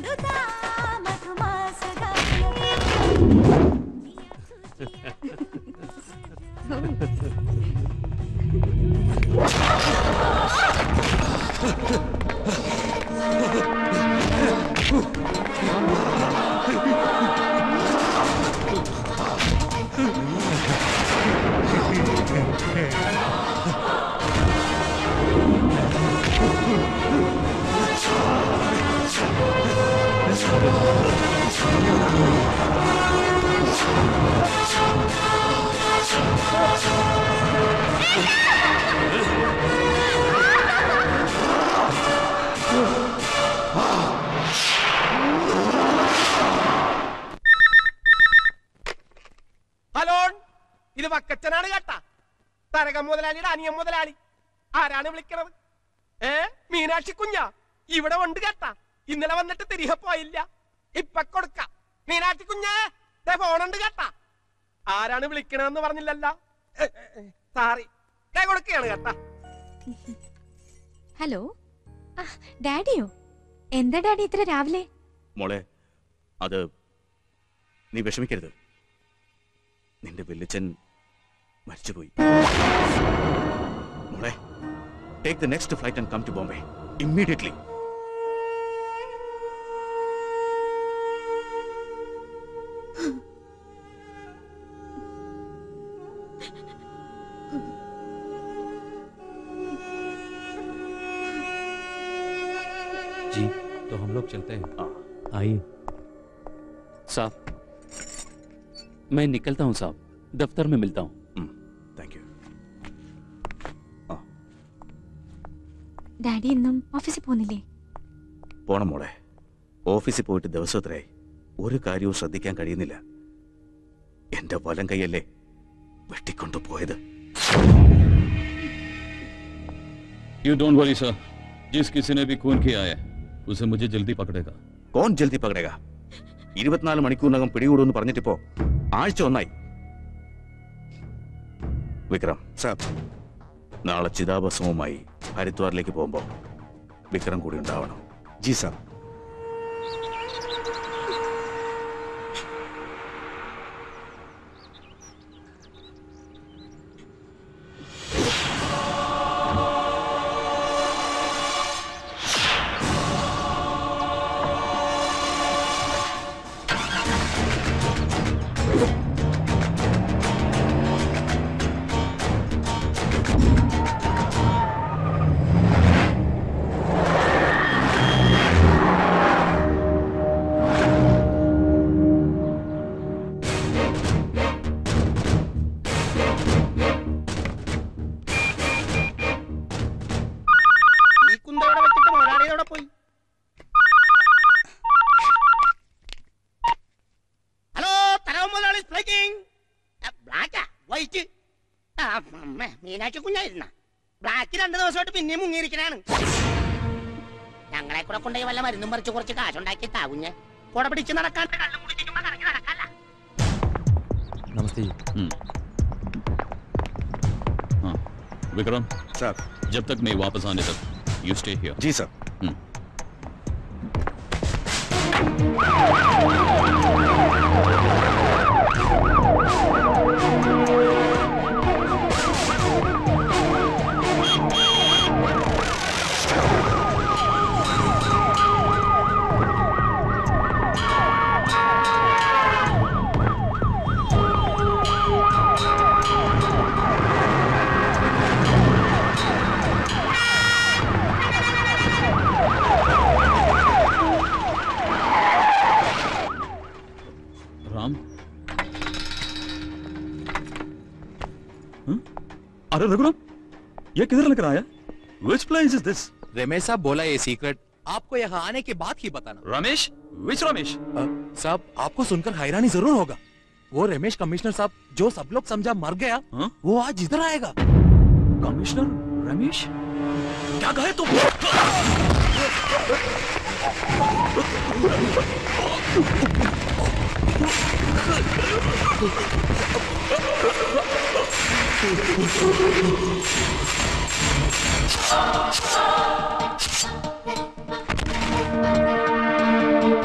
నిండుతా మధుమాసగా hello ഇത് വക്കച്ചനാണ് കേട്ടാ തരകം മുതലാളിയുടെ അനിയൻ മുതലാളി ആരാണ് വിളിക്കണത് ഏ മീനാക്ഷി കുഞ്ഞാ ഇവിടെ ഉണ്ട് കേട്ടാ ഇന്നലെ വന്നിട്ട് തിരികെ പോയില്ല ഇപ്പൊ കൊടുക്ക മീനാക്ഷി കുഞ്ഞേ ദേ ഫോണുണ്ട് കേട്ടാ ആരാണ് വിളിക്കണതെന്ന് പറഞ്ഞില്ലല്ല സാറി ദേ കൊടുക്കുകയാണ് കേട്ടാ ഹലോ ആ, ഡാഡിയോ എന്താ ഡാഡി ഇത്ര രാവിലെ മോളെ അത് നീ വിഷമിക്കരുത് നിന്റെ വല്യച്ഛൻ മരിച്ചുപോയി മോളെ take the next flight and come to Bombay immediately जी तो हम लोग चलते हैं आइए साहब मैं निकलता हूँ साहब दफ्तर में मिलता हूँ താങ്ക് യു ഡാഡി ഇന്നും ഓഫീസിൽ പോകുന്നില്ലേ പോണം മോളെ ഓഫീസിൽ പോയിട്ട് ദിവസം എത്രയായി ഒരു കാര്യവും ശ്രദ്ധിക്കാൻ കഴിയുന്നില്ല എന്റെ വലം കൈയല്ലേ വെട്ടിക്കൊണ്ടു പോയത് यू डोंट वरी सर जिस किसी ने भी खून किया है उसे मुझे जल्दी पकड़ेगा കോൺ ജൽദി പകടക ഇരുപത്തിനാല് മണിക്കൂറിനകം പിടികൂടുമെന്ന് പറഞ്ഞിട്ടിപ്പോ ആഴ്ച ഒന്നായി വിക്രം സാർ നാളെ ചിതാഭസ്മവുമായി ഹരിദ്വാറിലേക്ക് പോകുമ്പോ വിക്രം കൂടി ഉണ്ടാവണം ജി സാർ ഈ കുന്തവിടെ വെച്ചിട്ട് മുതലാളിയോടെ പോയി ഹലോ തരവൻ മുതലാളി സ്പീക്കിംഗ് ബ്ലാക്കാ വൈറ്റ് ആ അമ്മ മീനാക്ഷി കുഞ്ഞായിരുന്ന ബ്ലാക്ക് രണ്ടു ദിവസമായിട്ട് പിന്നെയും മുങ്ങിയിരിക്കണാണ് ഞങ്ങളെ കൂടെ കൊണ്ടുപോയി വല്ല മരുന്നും പറിച്ച് കുറച്ച് കാശുണ്ടാക്കി താകുഞ്ഞ് കൂടെ പിടിച്ച് നടക്കാൻ കള്ളും കുടിച്ചിരിക്കുമ്പോ കറങ്ങി നടക്കല്ല नमस्ते जी हाँ विक्रम सर जब तक मैं वापस आने तक यू स्टे हियर जी सर राम अरे रघुराम ये किधर लेकर आया which place is this Ramesh साहब बोला ये सीक्रेट आपको यहाँ आने के बाद ही बताना रमेश विच रमेश साहब आपको सुनकर हैरानी जरूर होगा वो रमेश कमिश्नर साहब जो सब लोग समझा मर गया वो आज इधर आएगा कमिश्नर रमेश क्या कहे तुम Thank you.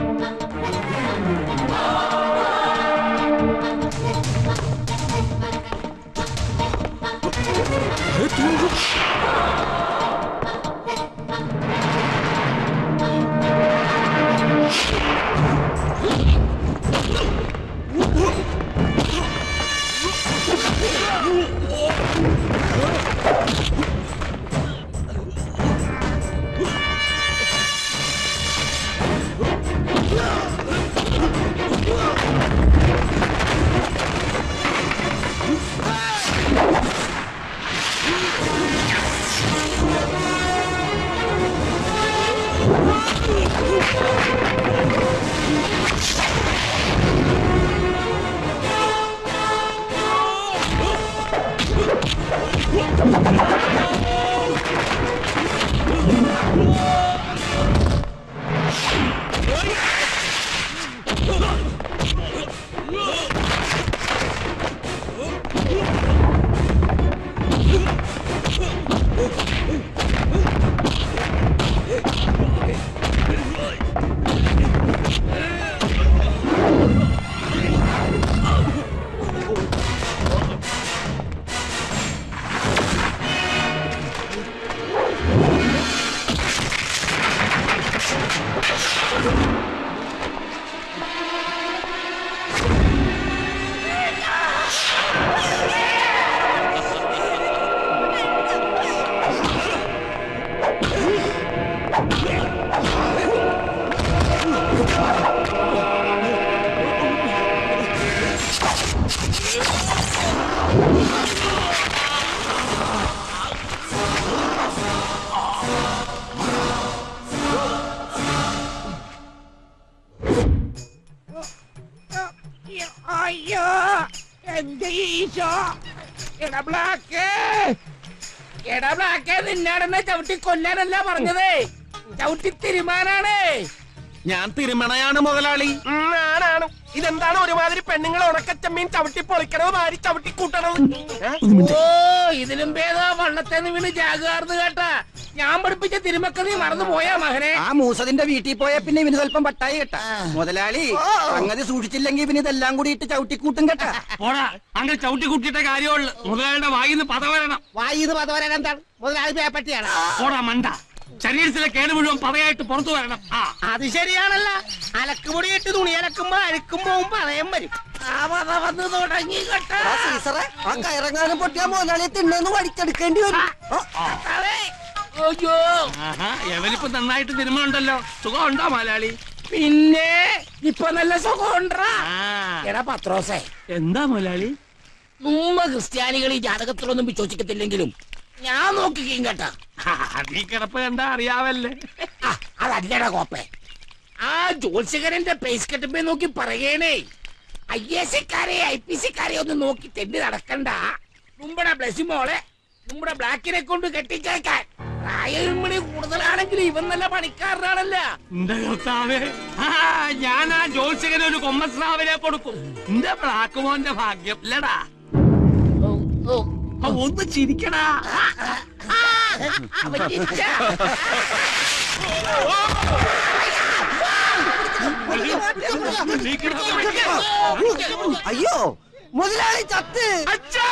അയ്യോ എന്റെ ഈശോ എടാ ബ്ലാക്ക് എടാ ബ്ലാക്ക് നിന്നാടെന്നെ ചവിട്ടി കൊല്ലാനല്ല പറഞ്ഞതേ ചവിട്ടി തിരുമാനാണ് ഞാൻ തിരുമണയാണ് മുതലാളി ആണാണ് ഇതെന്താണ് ഒരുമാതിരി പെണ്ണുങ്ങൾ ഉണക്കച്ചമ്മീൻ ചവിട്ടി പൊളിക്കണത് മാരി ചവിട്ടി കൂട്ടണത് ഏ? ഓ ഇതിലും ഭേദ വള്ളത്തേന്ന് വീണ് ജാഗാർന്ന് കേട്ടാ ഞാൻ പഠിപ്പിച്ച തിരുമക്കതി മറന്നു പോയാ മകനെ ആ മൂസതിന്റെ വീട്ടിൽ പോയ പിന്നെ ഇവന് സ്വല്പം പട്ടായി കേട്ടാ മുതലാളി സംഗതി സൂക്ഷിച്ചില്ലെങ്കിൽ ഇവന് ഇതെല്ലാം കൂടി ഇട്ട് ചവിട്ടിക്കൂട്ടും കേട്ടാ പോടാ അങ്ങനെ ചവിട്ടി കൂട്ടിയിട്ട കാര്യമുള്ളു മുതലാളിയുടെ വായിന്ന് പത വരണം വായിന്ന് പത വരാൻ എന്താണ് മുതലാളി പേപ്പറ്റിയാണ് പോടാ മണ്ട ശരീരത്തിലെ കേട് മുഴുവൻ പതയായിട്ട് പുറത്തു വരണം ആ അത് ശരിയാണല്ല അലക്കുപൊടി ഇട്ട് തുണി അലക്കുമ്പോ അഴുക്കുമ്പോ പറയാൻ വരും ആ പത വന്ന് തുടങ്ങി കേട്ടാ ആ കയറങ്ങാനും പൊട്ടിയാ മുതലാളിയെ തിണ്ണേന്ന് വടിച്ചെടുക്കേണ്ടി വരും അയ്യോ എവനിപ്പോ നന്നായിട്ട് തിരുമുണ്ടല്ലോ സുഖമുണ്ടോ മലയാളി പിന്നെ ഇപ്പൊ നല്ല സുഖമുണ്ടാ എടാ പത്രോസേ എന്താ മലയാളി നമ്മ ക്രിസ്ത്യാനികൾ ഈ ജാതകത്തിലൊന്നും വിശ്വസിക്കത്തില്ലെങ്കിലും ഞാൻ നോക്കിക്കും കേട്ടാ നീ കിടപ്പ് കണ്ടാ അറിയാവല്ലേ ആ, അതല്ലടാ കോപ്പേ ആ ജോത്സ്യകരന്റെ പേസ് കെട്ടുമ്പോ നോക്കി പറയണേ ഐ എസ് സിക്കാരെ ഐ പി സിക്കാരെ ഒന്ന് നോക്കി തെണ്ടി നടക്കണ്ട നമ്മുടെ ബ്ലസ്സി മോളെ നമ്മുടെ ബ്ലാക്കിനെ കൊണ്ട് കെട്ടിച്ചേക്കാൻ പ്രായം മണി കൂടുതലാണെങ്കിൽ ഇവൻ നല്ല പണിക്കാരനാണല്ല എന്റെ കർത്താവേ ആ ഞാൻ ആ ജോത്സ്യകന് ഒരു കൊമ്മസ്രാവിനെ കൊടുക്കും എന്റെ ബ്ലാക്കുമോന്റെ ഭാഗ്യം ഇല്ലടാ ആ, ഒന്ന് ചിരിക്കടാ അവൻ ചിരിച്ചാ. നീ കിടന്ന് പഠിക്ക്. അയ്യോ മുതലാളി ചത്ത് അച്ഛാ!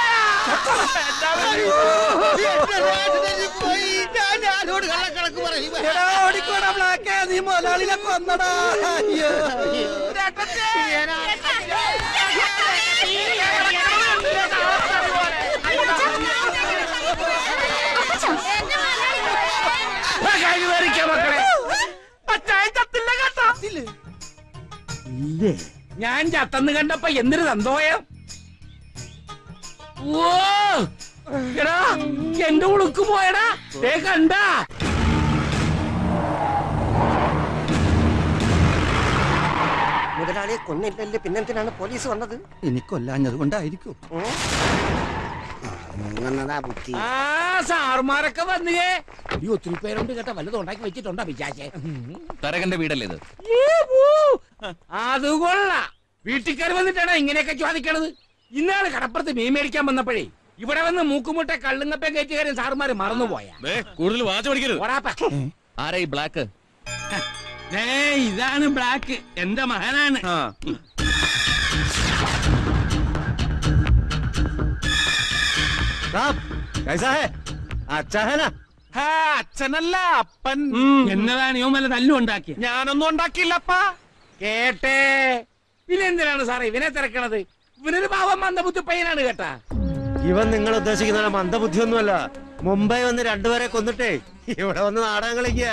ഓടിക്കോടാ ബ്ലാക്ക് നീ മുതലാളിനെ കൊന്നടാ അയ്യോ ആ, കഴിഞ്ഞു വരിക്കാം മക്കളെ അച്ഛാൻ ചത്തില്ല കേട്ടാ ഞാൻ ചത്തന്ന് കണ്ടപ്പോ എന്തൊരു സന്തോഷം ഓ എടാ എന്റെ ഉളുക്ക് പോയടാ ഏ കണ്ടാ മുതലാളിയെ കൊന്നില്ലല്ലേ പിന്നെന്തിനാണ് പോലീസ് വന്നത് എനിക്കൊല്ലാഞ്ഞത് കൊണ്ടായിരിക്കും മൂന്നെന്നതാ ബുദ്ധി ആ സാറുമാരൊക്കെ വന്നേ ഈ ഒത്തിരി പേരുണ്ട് കേട്ട വല്ലതും ഉണ്ടാക്കി വെച്ചിട്ടുണ്ടോ വിചാരിച്ചേ തരകന്റെ വീടല്ലേ ഇത് അത് കൊള്ളാം വീട്ടിൽ വന്നിട്ടാണ് ഇങ്ങനെയൊക്കെ ചോദിക്കണത് ഇന്നാള് കടപ്പുറത്ത് മീൻ മേടിക്കാൻ വന്നപ്പോഴേ ഇവിടെ വന്ന് മൂക്കുമുട്ട കള്ളുങ്ങപ്പൻ കയറ്റുകാരൻ സാറുമാര് മറന്നുപോയാ കൂടുതൽ വാച്ച് പഠിക്കരുത് ഓടാപ്പ ആരാ ഈ ബ്ലാക്ക് ഏ ഇതാണ് ബ്ലാക്ക് എന്റെ മകനാണ് ആ, അച്ഛനല്ല അപ്പൻ എന്നതാണ് ഇവൻ വല്ല തല്ലും ഉണ്ടാക്കി ഞാനൊന്നും ഉണ്ടാക്കിയില്ലപ്പാ കേട്ടേ പിന്നെ എന്തിനാണ് സാറേ ഇവനെ തിരക്കണത് ഇവനൊരു പാവം മന്ദബുദ്ധി പയ്യനാണ് കേട്ടാ ഇവൻ നിങ്ങൾ ഉദ്ദേശിക്കുന്ന മന്ദബുദ്ധിയൊന്നുമല്ല മുംബൈ വന്ന് രണ്ടുപേരെ കൊന്നിട്ടേ ഇവിടെ വന്ന് നാടകം കളിക്കുക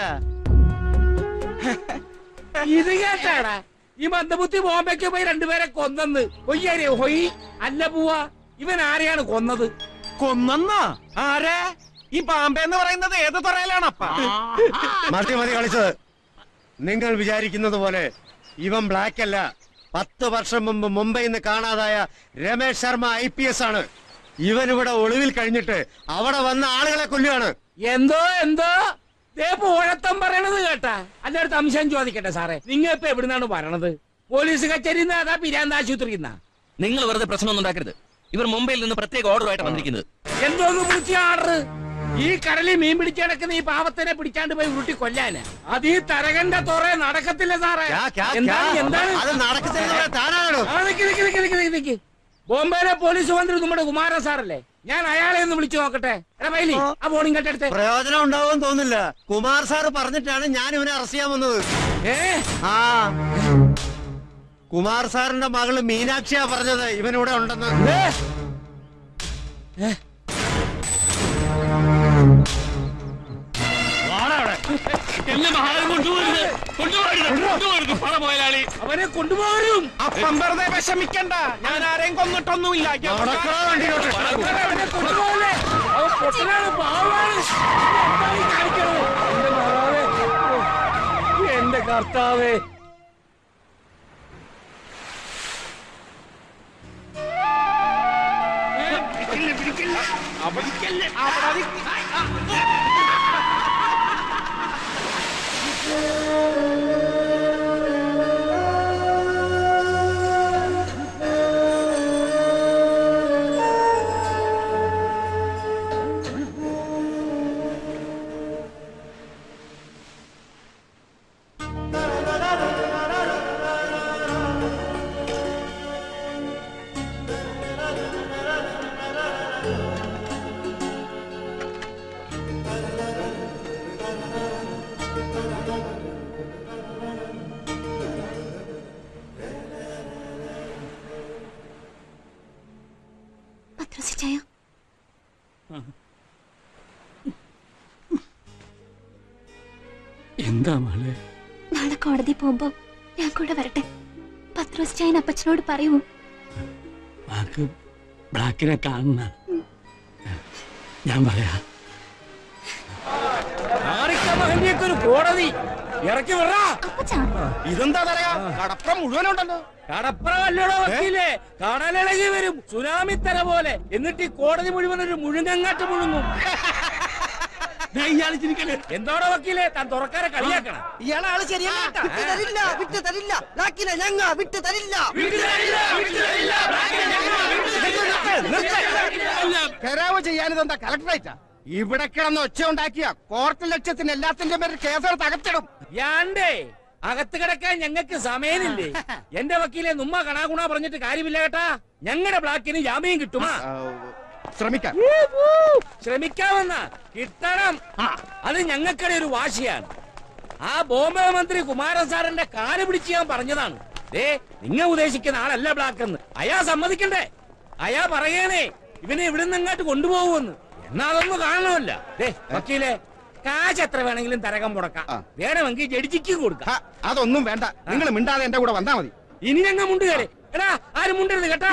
ഇത് കേട്ടാടാ ഈ മന്ദബുദ്ധി ബോംബെക്ക് പോയി രണ്ടുപേരെ കൊന്നെന്ന് ഒയ്യാരെ ഹൊയ് അല്ല പോവാ ഇവൻ ആരെയാണ് കൊന്നത് കൊന്നെന്നാ ആരെ ഈ പാമ്പെന്ന് പറയുന്നത് ഏത് തുറയിലാണപ്പാ മതി മതി കളിച്ചത് നിങ്ങൾ വിചാരിക്കുന്നത് പോലെ ഇവൻ ബ്ലാക്ക് അല്ല പത്ത് വർഷം മുമ്പ് മുംബൈയിൽ നിന്ന് കാണാതായ Ramesh Sharma I P S ആണ് ഇവൻ ഇവിടെ ഒളിവിൽ കഴിഞ്ഞിട്ട് അവിടെ വന്ന ആളുകളെ കൊല്ലുകയാണ് എന്തോ എന്തോ ദേ പോഴത്തം പറയണത് കേട്ടാ അല്ലടുത്ത് അംശം ചോദിക്കട്ടെ സാറേ നിങ്ങൾ ഇപ്പൊ എവിടുന്നാണ് വരണത് പോലീസ് കച്ചേരി അതാ പിരാന്ത ആശുപത്രി നിങ്ങൾ വെറുതെ പ്രശ്നമൊന്നും ഉണ്ടാക്കരുത് ഇവർ മുംബൈയിൽ നിന്ന് പ്രത്യേക ഓർഡറായിട്ട് വന്നിരിക്കുന്നത് എന്തോന്ന് വിളിച്ച ആർഡർ ഈ കടലിൽ മീൻ പിടിച്ചടക്കുന്ന ഈ പാവത്തിനെ പിടിച്ചാണ്ട് പോയി ഉരുട്ടി കൊല്ലാന് അത് ഈ തരകന്റെ തുറ നടക്കത്തില്ല സാറേ ക്യാ, ക്യാ, എന്താണ് ക്യാ? എന്താണ് അത് നടക്കത്തില്ലെന്ന് പറയാൻ താനാണോ ആ, നിക്ക്, നിക്ക്, നിക്ക്, നിക്ക്, നിക്ക്, നിക്ക്. ബോംബെയിലെ പോലീസ് മന്ത്രി നമ്മുടെ കുമാരൻ സാറല്ലേ ഞാൻ അയാളെ ഒന്ന് വിളിച്ചു നോക്കട്ടെ എടാ മൈലി ആ ഫോണിങ് കട്ടെടുത്ത് പ്രയോജനം ഉണ്ടാവുമെന്ന് തോന്നില്ല കുമാർ സാറ് പറഞ്ഞിട്ടാണ് ഞാൻ ഇവനെ അറസ്റ്റ് ചെയ്യാൻ വന്നത് ആ കുമാർ സാറിന്റെ മകള് മീനാക്ഷിയാ പറഞ്ഞത് ഇവനിവിടെ ഉണ്ടെന്ന് എന്നെ മഹാരം കൊണ്ടുപോകരുത് കൊണ്ടുപോകരുത് കൊണ്ടുപോകരുത് പണ മുതലാളി അവനെ കൊണ്ടുപോകരും അപ്പം വെറുതെ വിഷമിക്കണ്ട ഞാൻ ആരെയും കൊന്നിട്ടൊന്നുമില്ല ഞാൻ- നടക്കണോ വണ്ടിയിലോട്ട്? അവനെ കൊണ്ടുപോകല്ലേ അവൻ പൊട്ടനാണ് പാവാണ് എന്താണ് ഈ കാണിക്കണത്? എന്റെ മാതാവേ. ഓ, എന്റെ കർത്താവേ പത്രസിച്ചായ എന്താ മോളെ നാളെ കോടതി പോകുമ്പോ ഞാൻ കൂടെ വരട്ടെ പത്രോസിച്ചായൻ അപ്പച്ചനോട് പറയൂ വാക്ക് ബ്ലാക്കിനെ കാണുന്ന ഞാൻ പറയാ മഹന്യൊക്കെ ഒരു കോടതി ഇറക്കി വിടാ അപ്പച്ചാ ഇതെന്താ പറയാ കടപ്പുറം മുഴുവനുണ്ടല്ലോ കടപ്പുറമല്ലോടോ വക്കീലേ കടലിളകി വരും സുനാമി തര പോലെ എന്നിട്ട് ഈ കോടതി മുഴുവൻ ഒരു മുഴുങ്ങങ്ങാറ്റ് മുഴുങ്ങും ഇയാൾ ചിരിക്കല് എന്തോടോ വക്കീലേ താൻ തുറക്കാരെ കളിയാക്കണം ഇയാളെ ആള് ശരിയല്ല വിട്ടു തരില്ല വിട്ടു തരില്ല ലാക്കിലെ ഞങ്ങ വിട്ടു തരില്ല കരാവ് ചെയ്യാനിതെന്താ കളക്ടറേറ്റാ ഇവിടെ കിടന്ന് ഒച്ച ഉണ്ടാക്കിയ കോർട്ട് ലക്ഷ്യത്തിന് എല്ലാത്തിന്റെ പേരിൽ കേസെടുത്ത് അകത്തിടും യാണ്ടേ അകത്ത് കിടക്കാൻ ഞങ്ങൾക്ക് സമയമില്ലേ എന്റെ വക്കീലെ നുമ്മ കണാകുണ പറഞ്ഞിട്ട് കാര്യമില്ല കേട്ടാ ഞങ്ങളുടെ ബ്ലാക്കിന് ജാമ്യം കിട്ടുമാ ശ്രമിക്കാം ശ്രമിക്കാമെന്ന കിട്ടണം അത് ഞങ്ങൾക്കിടെ ഒരു വാശിയാണ് ആ ബോംബെ മന്ത്രി കുമാരൻ സാറിന്റെ കാല് പിടിച്ച് ഞാൻ പറഞ്ഞതാണ് ദേ നിങ്ങ ഉദ്ദേശിക്കുന്ന ആളല്ല ബ്ലാക്ക് എന്ന് അയാ സമ്മതിക്കണ്ടേ അയാ പറയണേ ഇവനെ ഇവിടുന്ന് അങ്ങോട്ട് കൊണ്ടുപോകുമെന്ന് എന്നാ അതൊന്നും കാണണമല്ല ദേ വക്കീലെ കാശ് എത്ര വേണമെങ്കിലും തരകം മുടക്കാം വേണമെങ്കിൽ ജഡ്ജിക്ക് കൊടുക്കാം അതൊന്നും വേണ്ട നിങ്ങൾ മിണ്ടാതെ എന്റെ കൂടെ വന്നാ മതി ഇനി ഞങ്ങൾ മുണ്ട് കയറി എടാ ആരും മുണ്ടരുത് കേട്ടാ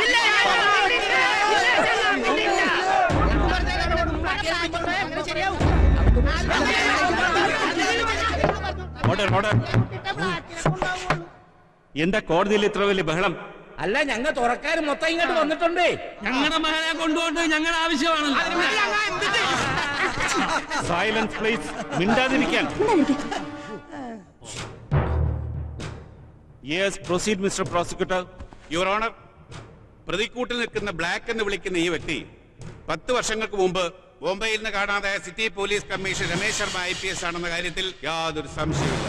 ഓർഡർ ഓർഡർ എന്താ കോടതിയിൽ ഇത്ര വലിയ ബഹളം അല്ല ഞങ്ങൾ തുറക്കാരും മൊത്തം ഇങ്ങോട്ട് വന്നിട്ടുണ്ടേ ഞങ്ങളുടെ മകനെ കൊണ്ടുപോകേണ്ടത് ഞങ്ങളുടെ ആവശ്യമാണല്ലോ സൈലൻസ് പ്ലീസ് മിണ്ടാതിരിക്കാൻ yes proceed mister prosecutor your honour പ്രതിക്കൂട്ടിൽ നിൽക്കുന്ന ബ്ലാക്ക് എന്ന് വിളിക്കുന്ന ഈ വ്യക്തി പത്ത് വർഷങ്ങൾക്ക് മുമ്പ് ബോംബെയിൽ നിന്ന് കാണാതായ city police commissioner Ramesh Sharma I P S ആണെന്ന കാര്യത്തിൽ യാതൊരു സംശയമില്ല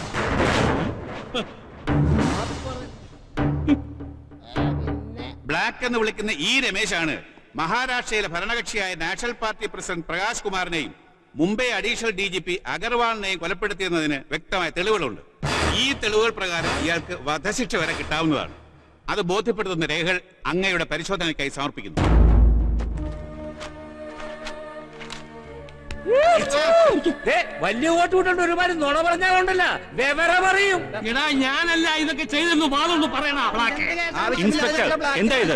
ബ്ലാക്ക് എന്ന് വിളിക്കുന്ന ഈ രമേശാണ് മഹാരാഷ്ട്രയിലെ ഭരണകക്ഷിയായ നാഷണൽ പാർട്ടി പ്രസിഡന്റ് പ്രകാശ് കുമാറിനെയും Mumbai additional D G P അഗർവാളിനെയും കൊലപ്പെടുത്തിയെന്നതിന് വ്യക്തമായ തെളിവുകളുണ്ട് ഈ തെളിവുകൾ പ്രകാരം ഇയാൾക്ക് വധശിക്ഷ വരെ കിട്ടാവുന്നതാണ് അത് ബോധ്യപ്പെടുത്തുന്ന രേഖകൾ അങ്ങയുടെ പരിശോധനയ്ക്കായി സമർപ്പിക്കുന്നു ദേ, വലിയ വോട്ട് വിട്ടുണ്ട് ഒരുപാട് നുണ പറഞ്ഞാലുണ്ടല്ല വിവരം പറയും എടാ ഞാനല്ല ഇതൊക്കെ ചെയ്തെന്ന് വാദമൊന്ന് പറയണ ഇൻസ്പെക്ടർ എന്താ ഇത്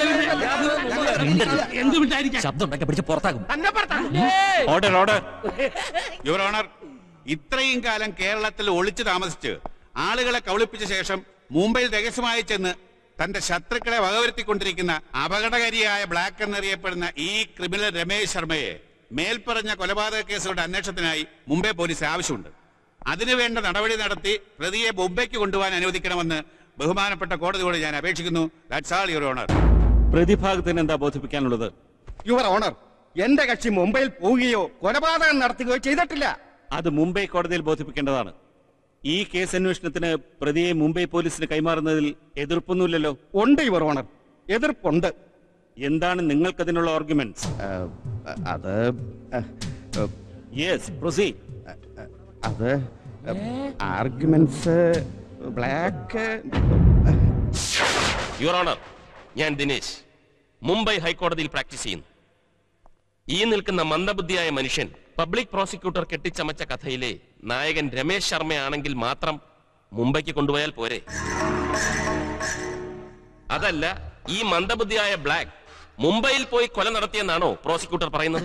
എന്ത് വിട്ടായിരിക്കാം ശബ്ദം ഉണ്ടാക്കി പിടിച്ച് പുറത്താക്കും ഓർഡർ ഓർഡർ യുവർ ഓണർ ഇത്രയും കാലം കേരളത്തിൽ ഒളിച്ചു താമസിച്ച് ആളുകളെ കബളിപ്പിച്ച ശേഷം മുംബൈയിൽ രഹസ്യമായി ചെന്ന് തന്റെ ശത്രുക്കളെ വകവരുത്തിക്കൊണ്ടിരിക്കുന്ന അപകടകാരിയായ ബ്ലാക്ക് എന്നറിയപ്പെടുന്ന ഈ ക്രിമിനൽ രമേശ് ശർമ്മയെ മേൽപ്പറഞ്ഞ കൊലപാതക കേസുകളുടെ അന്വേഷണത്തിനായി മുംബൈ പോലീസ് ആവശ്യമുണ്ട് അതിനുവേണ്ട നടപടി നടത്തി പ്രതിയെ മുംബൈക്ക് കൊണ്ടുപോകാൻ അനുവദിക്കണമെന്ന് ബഹുമാനപ്പെട്ട കോടതിയോട് ഞാൻ അപേക്ഷിക്കുന്നു ദാറ്റ്സ് ആൾ യുവർ ഓണർ പ്രതിഭാഗത്തിന് എന്താ ബോധിപ്പിക്കാനുള്ളത് യുവർ ഓണർ എന്റെ കക്ഷി മുംബൈയിൽ പോവുകയോ കൊലപാതകം നടത്തുകയോ ചെയ്തിട്ടില്ല അത് മുംബൈ കോടതിയിൽ ബോധിപ്പിക്കേണ്ടതാണ് ഈ കേസ് അന്വേഷണത്തിന് പ്രതിയെ മുംബൈ പോലീസിന് കൈമാറുന്നതിൽ എതിർപ്പൊന്നുമില്ലല്ലോ ഉണ്ട് യുവർ ഓണർ എതിർപ്പുണ്ട് എന്താണ് നിങ്ങൾക്കതിനുള്ള ആർഗ്യുമെന്റ്സ് അത് യെസ് പ്രൊസീഡ് അത് ആർഗ്യുമെന്റ്സ് ബ്ലാക്ക് യുവർ ഓണർ ഞാൻ ദിനേശ് മുംബൈ ഹൈക്കോടതിയിൽ പ്രാക്ടീസ് ചെയ്യുന്നു ഈ നിൽക്കുന്ന മന്ദബുദ്ധിയായ മനുഷ്യൻ പബ്ലിക് പ്രോസിക്യൂട്ടർ കെട്ടിച്ചമച്ച കഥയിലെ നായകൻ രമേശ് ശർമ്മയാണെങ്കിൽ മാത്രം മുംബൈക്ക് കൊണ്ടുപോയാൽ പോരെ അതല്ല ഈ മന്ദബുദ്ധിയായ ബ്ലാക്ക് മുംബൈയിൽ പോയി കൊല നടത്തിയെന്നാണോ പ്രോസിക്യൂട്ടർ പറയുന്നത്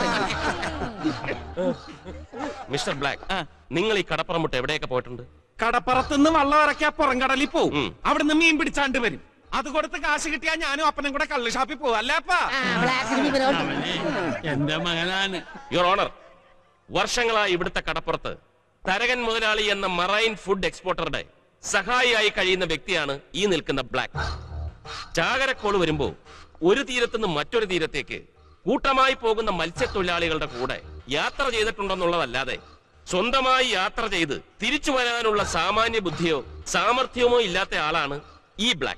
മിസ്റ്റർ ബ്ലാക്ക് നിങ്ങൾ ഈ കടപ്പുറമുട്ട് എവിടെയൊക്കെ പോയിട്ടുണ്ട് കടപ്പുറത്തുനിന്ന് വള്ളം ഇറക്കിയ പുറംകടലിൽ പോവും അവിടുന്ന് മീൻ പിടിച്ചാണ്ട് വരും അത് കൊടുത്ത് കാശ് കിട്ടിയാ ഞാനും അപ്പനും കൂടെ കള്ള് ഷാപ്പിൽ പോവും അല്ലേപ്പാ എന്റെ മകനാണ് യുവർ ഓണർ വർഷങ്ങളായി ഇവിടുത്തെ കടപ്പുറത്ത് തരകൻ മുതലാളി എന്ന മറൈൻ ഫുഡ് എക്സ്പോർട്ടറുടെ സഹായിയായി കഴിയുന്ന വ്യക്തിയാണ് ഈ നിൽക്കുന്ന ബ്ലാക്ക് ചാകരക്കോള് വരുമ്പോ ഒരു തീരത്തുനിന്ന് മറ്റൊരു തീരത്തേക്ക് കൂട്ടമായി പോകുന്ന മത്സ്യത്തൊഴിലാളികളുടെ കൂടെ യാത്ര ചെയ്തിട്ടുണ്ടെന്നുള്ളതല്ലാതെ സ്വന്തമായി യാത്ര ചെയ്ത് തിരിച്ചു വരാനുള്ള സാമാന്യ ബുദ്ധിയോ സാമർഥ്യമോ ഇല്ലാത്ത ആളാണ് ഈ ബ്ലാക്ക്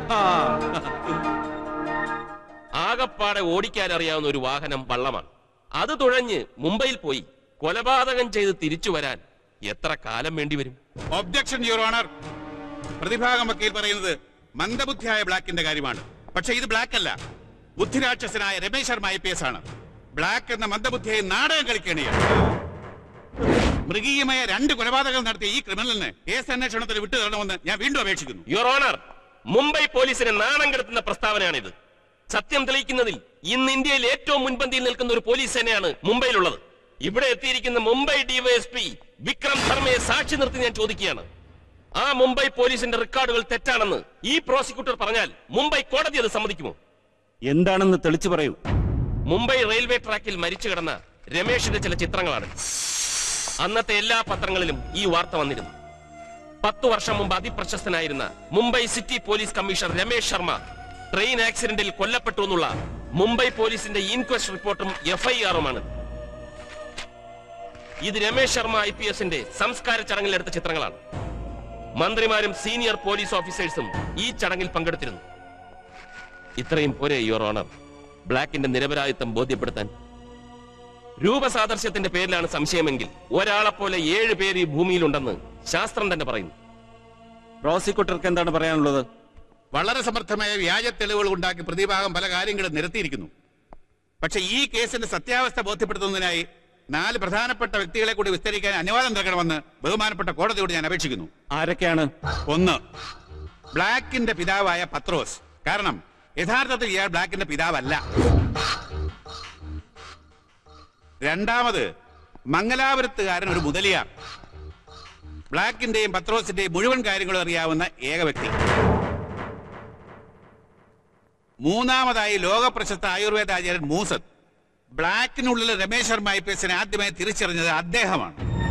ആകപ്പാടെ ഓടിക്കാൻ അറിയാവുന്ന ഒരു വാഹനം വള്ളമാണ് അത് തുഴഞ്ഞ് മുംബൈയിൽ പോയി കൊലപാതകം ചെയ്ത് തിരിച്ചു വരാൻ എത്ര കാലം വേണ്ടിവരും ഒബ്ജക്ഷൻ യുവർ ഓണർ പ്രതിഭാഗം വക്കീൽ പറയുന്നത് മന്ദബുദ്ധിയായ ബ്ലാക്കിന്റെ കാര്യമാണ് പക്ഷെ ഇത് ബ്ലാക്ക് അല്ല ബുദ്ധിരാക്ഷസനായ Ramesh Sharma I P S ആണ് ബ്ലാക്ക് എന്ന മന്ദബുദ്ധിയെ നാടകം കളിക്കുകയാണ് മൃഗീയമായ രണ്ട് കൊലപാതകങ്ങൾ നടത്തിയ ഈ ക്രിമിനലിന് കേസ് അന്വേഷണത്തിന് വിട്ടു തരണമെന്ന് ഞാൻ വീണ്ടും അപേക്ഷിക്കുന്നു യുവർ ഓണർ മുംബൈ പോലീസിനെ നാണം കെടുത്തുന്ന പ്രസ്താവനയാണിത് സത്യം തെളിയിക്കുന്നതിൽ ഇന്ന് ഇന്ത്യയിൽ ഏറ്റവും മുൻപന്തിയിൽ നിൽക്കുന്ന ഒരു പോലീസ് സേനയാണ് മുംബൈയിലുള്ളത് ഇവിടെ എത്തിയിരിക്കുന്ന മുംബൈ ഡിവൈഎസ്പി വിക്രം ശർമ്മയെ സാക്ഷി നിർത്തി ഞാൻ ചോദിക്കുകയാണ് ആ മുംബൈ പോലീസിന്റെ റെക്കോർഡുകൾ തെറ്റാണെന്ന് ഈ പ്രോസിക്യൂട്ടർ പറഞ്ഞാൽ മുംബൈ കോടതി അത് സമ്മതിക്കുമോ എന്താണെന്ന് തെളിച്ചു പറയൂ മുംബൈ റെയിൽവേ ട്രാക്കിൽ മരിച്ചു കിടന്ന രമേഷിന്റെ ചില ചിത്രങ്ങളാണ് അന്നത്തെ എല്ലാ പത്രങ്ങളിലും ഈ വാർത്ത വന്നിരുന്നു പത്തു വർഷം മുമ്പ് അതിപ്രശസ്തനായിരുന്ന Mumbai city police commissioner Ramesh Sharma train ആക്സിഡന്റിൽ കൊല്ലപ്പെട്ടു എന്നുള്ള മുംബൈ പോലീസിന്റെ ഇൻക്വസ്റ്റ് റിപ്പോർട്ടും എഫ്ഐആറുമാണ് ഇത് രമേശ് ശർമ്മ ഐ പി എസിന്റെ സംസ്കാര ചടങ്ങിൽ എടുത്ത ചിത്രങ്ങളാണ് മന്ത്രിമാരും സീനിയർ പോലീസ് ഓഫീസേഴ്സും ഈ ചടങ്ങിൽ പങ്കെടുത്തിരുന്നു ഇത്രയും പോരെ യുവർ ഓണർ ബ്ലാക്കിന്റെ നിരപരാധിത്വം ബോധ്യപ്പെടുത്താൻ രൂപസാദർശ്യത്തിന്റെ പേരിലാണ് സംശയമെങ്കിൽ ഒരാളെപ്പോലെ ഏഴ് പേര് ഈ ഭൂമിയിലുണ്ടെന്ന് ശാസ്ത്രം തന്നെ പറയുന്നു പ്രോസിക്യൂട്ടർക്ക് എന്താണ് പറയാനുള്ളത് വളരെ സമർത്ഥമായ വ്യാജ തെളിവുകൾ ഉണ്ടാക്കി പ്രതിഭാഗം പല കാര്യങ്ങളും നിരത്തിയിരിക്കുന്നു പക്ഷെ ഈ കേസിന്റെ സത്യാവസ്ഥ ബോധ്യപ്പെടുത്തുന്നതിനായി നാല് പ്രധാനപ്പെട്ട വ്യക്തികളെ കൂടി വിസ്തരിക്കാൻ അനുവാദം നൽകണമെന്ന് ബഹുമാനപ്പെട്ട കോടതിയോട് ഞാൻ അപേക്ഷിക്കുന്നു ആരൊക്കെയാണ് ഒന്ന് ബ്ലാക്കിന്റെ പിതാവായ പത്രോസ് കാരണം യഥാർത്ഥത്തിൽ ഇയാൾ ബ്ലാക്കിന്റെ പിതാവല്ല രണ്ടാമത് മംഗലാപുരത്തുകാരൻ ഒരു മുതലിയാർ ബ്ലാക്കിന്റെയും പത്രോസിന്റെയും മുഴുവൻ കാര്യങ്ങളും അറിയാവുന്ന ഏക വ്യക്തി മൂന്നാമതായി ലോകപ്രശസ്ത ആയുർവേദ ആചാര്യൻ മൂസത്ത് ബ്ലാക്കിനുള്ളിൽ രമേശ് ശർമ്മ ഐ പി എസിനെ ആദ്യമായി തിരിച്ചറിഞ്ഞത് അദ്ദേഹമാണ്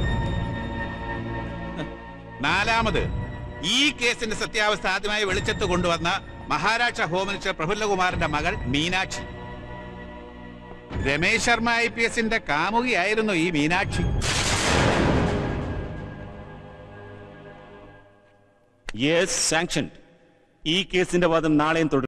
നാലാമത് ഈ കേസിന്റെ സത്യാവസ്ഥ ആദ്യമായി വെളിച്ചത്ത് കൊണ്ടുവന്ന മഹാരാഷ്ട്ര ഹോം മിനിസ്റ്റർ പ്രഫുല്ലകുമാറിന്റെ മകൾ മീനാക്ഷി രമേശ് ശർമ്മ ഐ പി എസിന്റെ കാമുകിയായിരുന്നു ഈ മീനാക്ഷി യെസ് സാങ്ഷൻ ഈ കേസിന്റെ വാദം നാളെയും തുടരും